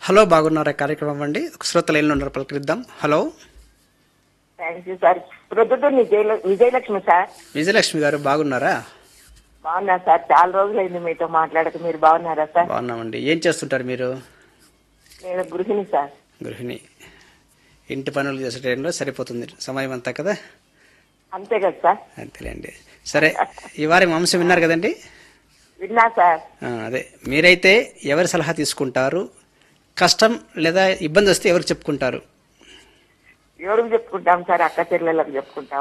hello బాగున్నారా కార్యక్రమం అండి శ్రోతలు ఎన్ని ఉన్నారు పలకరిద్దాం hello thank you sir Proddatur Vijaya Vijayalakshmi sir Vijayalakshmi గారు బాగున్నారా బాగున్నా సార్ చాలా రోజులైంది మీతో మాట్లాడక మీరు బాగున్నారా సార్ బాగున్నామండి ఏం చేస్తుంటారు మీరు నేను గృహిణి సార్ గృహిణి ఇంటి పనులు చేసే టైంలో సరిపోతుంది సమయం అంతా కదా అంతే కదా సార్ అంతేలేండి సరే ఈ వారం అంశం విన్నారు కదండి విన్నా సార్ ఆ, అదే మీరైతే ఎవరి సలహా తీసుకుంటారు కష్టం లేదా ఇబ్బంది వస్తే ఎవరికి చెప్పుకుంటారు ఎవరికి చెప్పుకుంటాం సార్ అక్క చెల్లెళ్ళకి చెప్పుకుంటాం